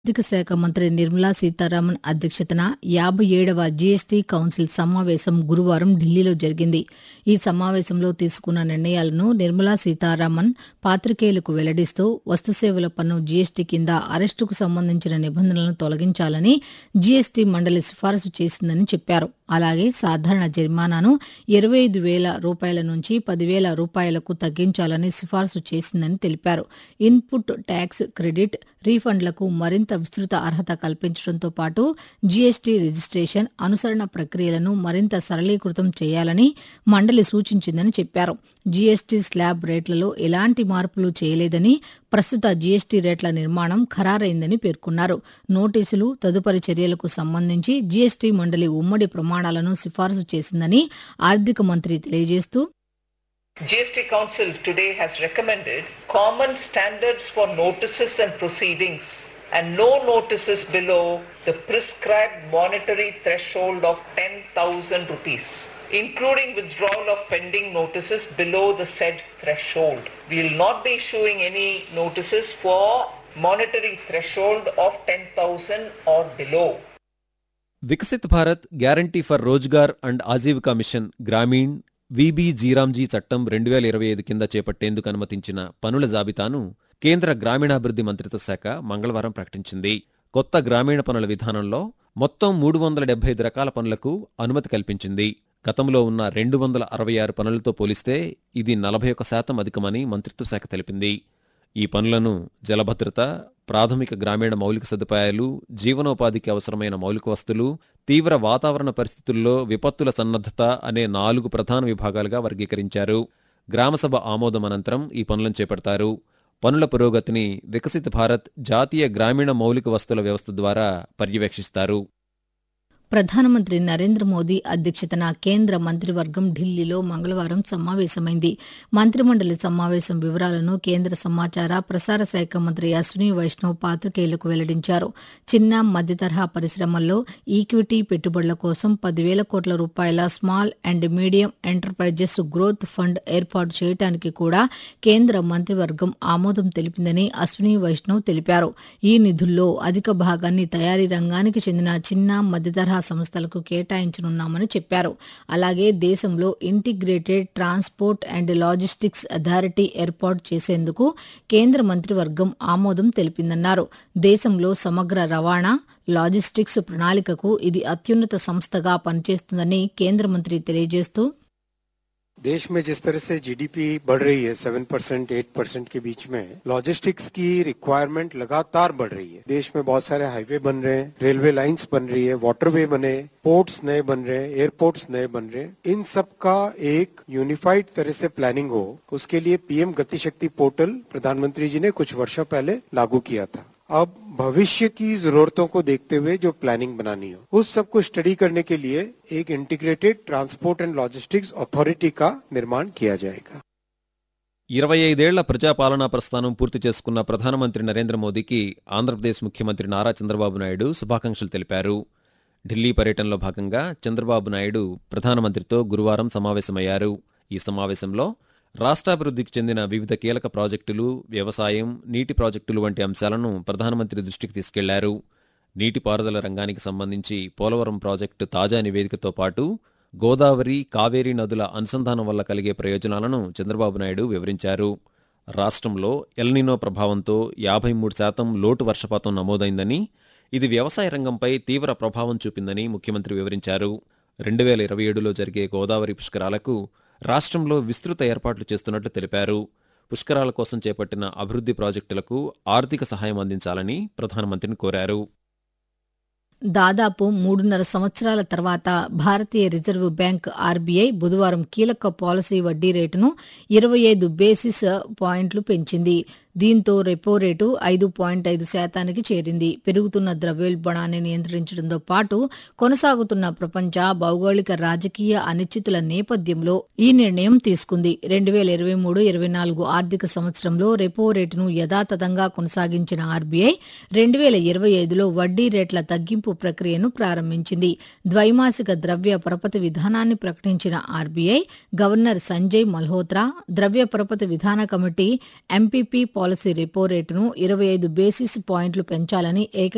ఆర్థిక శాఖ మంత్రి నిర్మలా సీతారామన్ అధ్యక్షతన యాభై ఏడవ జీఎస్టీ కౌన్సిల్ సమావేశం గురువారం ఢిల్లీలో జరిగింది ఈ సమావేశంలో తీసుకున్న నిర్ణయాలను నిర్మలా సీతారామన్ పాతికేయులకు వెల్లడిస్తూ వస్తుసేవల పన్ను జీఎస్టీ కింద అరెస్టుకు సంబంధించిన నిబంధనలను తొలగించాలని జీఎస్టీ మండలి సిఫారసు చేసిందని చెప్పారు అలాగే సాధారణ జరిమానాను ఇరవై ఐదు వేల రూపాయల నుంచి పదివేల రూపాయలకు తగ్గించాలని సిఫారసు చేసిందని తెలిపారు ఇన్పుట్ ట్యాక్స్ క్రెడిట్ రీఫండ్లకు మరింత విస్తృత అర్హత కల్పించడంతో పాటు జీఎస్టీ రిజిస్ట్రేషన్ అనుసరణ ప్రక్రియలను మరింత సరళీకృతం చేయాలని మండలి సూచించిందని చెప్పారు జీఎస్టీ స్లాబ్ రేట్లలో ఎలాంటి మార్పులు చేయలేదని ప్రస్తుత జీఎస్టీ రేట్ల నిర్మాణం ఖరారైందని పేర్కొన్నారు నోటీసులు తదుపరి చర్యలకు సంబంధించి జీఎస్టీ మండలి ఉమ్మడి ప్రమాణాలను సిఫారసు చేసిందని ఆర్థిక మంత్రి తెలియజేస్తూ GST Council today has recommended common standards for notices and proceedings and no notices below the prescribed monetary threshold of 10,000 rupees, including withdrawal of pending notices below the said threshold. We will not be issuing any notices for monetary threshold of 10,000 or below. Viksit Bharat guarantee for Rozgar and Ajeevika mission Gramin VB G RAM G చట్టం రెండు వేల ఇరవై ఐదు కింద చేపట్టేందుకు అనుమతించిన పనుల జాబితాను కేంద్ర గ్రామీణాభివృద్ధి మంత్రిత్వ శాఖ మంగళవారం ప్రకటించింది కొత్త గ్రామీణ పనుల విధానంలో మొత్తం మూడు వందల డెబ్బై ఐదు రకాల పనులకు అనుమతి కల్పించింది గతంలో ఉన్న రెండు వందల అరవై ఆరు పనులతో పోలిస్తే ఇది నలభై ఒక్క శాతం అధికమని మంత్రిత్వ శాఖ తెలిపింది ఈ పనులను జలభద్రత ప్రాథమిక గ్రామీణ మౌలిక సదుపాయాలు జీవనోపాధికి అవసరమైన మౌలిక వస్తువులు తీవ్ర వాతావరణ పరిస్థితుల్లో విపత్తుల సన్నద్ధత అనే నాలుగు ప్రధాన విభాగాలుగా వర్గీకరించారు గ్రామసభ ఆమోదం అనంతరం ఈ పనులను చేపడతారు పనుల పురోగతిని వికసిత్ భారత్ జాతీయ గ్రామీణ మౌలిక వస్తువుల వ్యవస్థ ద్వారా పర్యవేక్షిస్తారు ప్రధానమంత్రి నరేంద్ర మోదీ అధ్యక్షతన కేంద్ర మంత్రివర్గం ఢిల్లీలో మంగళవారం సమావేశమైంది మంత్రిమండలి సమావేశం వివరాలను కేంద్ర సమాచార ప్రసార శాఖ మంత్రి అశ్విని వైష్ణవ్ పాత్రికేయులకు వెల్లడించారు చిన్న మధ్యతరహా పరిశ్రమల్లో ఈక్విటీ పెట్టుబడుల కోసం పదివేల కోట్ల రూపాయల small and medium enterprises growth fund ఏర్పాటు చేయడానికి కూడా కేంద్ర మంత్రివర్గం ఆమోదం తెలిపిందని అశ్విని వైష్ణవ్ తెలిపారు ఈ నిధుల్లో అధిక భాగాన్ని తయారీ రంగానికి చెందిన చిన్న మధ్యతరహా సంస్థలకు కేటాయించనున్నామని చెప్పారు అలాగే దేశంలో integrated transport and logistics authority ఏర్పాటు చేసేందుకు కేంద్ర మంత్రివర్గం ఆమోదం తెలిపిందన్నారు దేశంలో సమగ్ర రవాణా లాజిస్టిక్స్ ప్రణాళికకు ఇది అత్యున్నత సంస్థగా పనిచేస్తుందని కేంద్ర మంత్రి తెలియజేస్తూ देश में जिस तरह से जीडीपी बढ़ रही है सेवन परसेंट एट परसेंट के बीच में लॉजिस्टिक्स की रिक्वायरमेंट लगातार बढ़ रही है देश में बहुत सारे हाईवे बन रहे हैं रेलवे लाइंस बन रही है वाटरवे बने पोर्ट्स नए बन रहे हैं एयरपोर्ट्स नए बन रहे हैं इन सब का एक यूनिफाइड तरह से प्लानिंग हो उसके लिए पीएम गति शक्ति पोर्टल प्रधानमंत्री जी ने कुछ वर्षों पहले लागू किया था अब भविष्य की जरूरतों को देखते हुए जो प्लानिंग बनानी हो उस सब को स्टडी करने के लिए एक integrated transport and logistics authority का निर्माण किया जाएगा ఇరవై ఐదేళ్ల ప్రజాపాలనా ప్రస్థానం పూర్తి చేసుకున్న ప్రధానమంత్రి నరేంద్ర మోదీకి ఆంధ్రప్రదేశ్ ముఖ్యమంత్రి నారా చంద్రబాబు నాయుడు శుభాకాంక్షలు తెలిపారు ఢిల్లీ పర్యటనలో భాగంగా చంద్రబాబు నాయుడు ప్రధానమంత్రితో గురువారం సమావేశమయ్యారు ఈ సమావేశంలో రాష్ట్రాభివృద్ధికి చెందిన వివిధ కీలక ప్రాజెక్టులు వ్యవసాయం నీటి ప్రాజెక్టులు వంటి అంశాలను ప్రధానమంత్రి దృష్టికి తీసుకెళ్లారు నీటిపారుదల రంగానికి సంబంధించి పోలవరం ప్రాజెక్టు తాజా నివేదికతో పాటు గోదావరి కావేరీ నదుల అనుసంధానం వల్ల కలిగే ప్రయోజనాలను చంద్రబాబు నాయుడు వివరించారు రాష్ట్రంలో ఎల్నినో ప్రభావంతో యాభై మూడు శాతం లోటు వర్షపాతం నమోదైందని ఇది వ్యవసాయ రంగంపై తీవ్ర ప్రభావం చూపిందని ముఖ్యమంత్రి వివరించారు రెండు వేల ఇరవై ఏడులో జరిగే గోదావరి పుష్కరాలకు రాష్ట్రంలో విస్తృత ఏర్పాట్లు చేస్తున్నట్లు తెలిపారు పుష్కరాల కోసం చేపట్టిన అభివృద్ధి ప్రాజెక్టులకు ఆర్థిక సహాయం అందించాలని ప్రధానమంత్రిని కోరారు దాదాపు మూడున్నర సంవత్సరాల తర్వాత భారతీయ రిజర్వ్ బ్యాంక్ ఆర్బీఐ బుధవారం కీలక పాలసీ వడ్డీ రేటును ఇరవై ఐదు బేసిస్ పాయింట్లు పెంచింది దీంతో రెపో రేటు ఐదు పాయింట్ ఐదు శాతానికి చేరింది పెరుగుతున్న ద్రవ్యోల్బణాన్ని నియంత్రించడంతో పాటు కొనసాగుతున్న ప్రపంచ భౌగోళిక రాజకీయ అనిశ్చితుల నేపథ్యంలో ఈ నిర్ణయం తీసుకుంది రెండు వేల ఇరవై మూడు ఇరవై నాలుగు ఆర్థిక సంవత్సరంలో రెపో రేటును యథాతథంగా కొనసాగించిన ఆర్బీఐ రెండు వేల ఇరవై ఐదులో వడ్డీ రేట్ల తగ్గింపు ప్రక్రియను ప్రారంభించింది ద్వైమాసిక ద్రవ్య పరపతి విధానాన్ని ప్రకటించిన ఆర్బీఐ గవర్నర్ సంజయ్ మల్హోత్రా ద్రవ్య పరపతి విధాన కమిటీ ఎంపీపీ పాలసీ రెపో రేటును ఇరవై ఐదు బేసిస్ పాయింట్లు పెంచాలని ఏక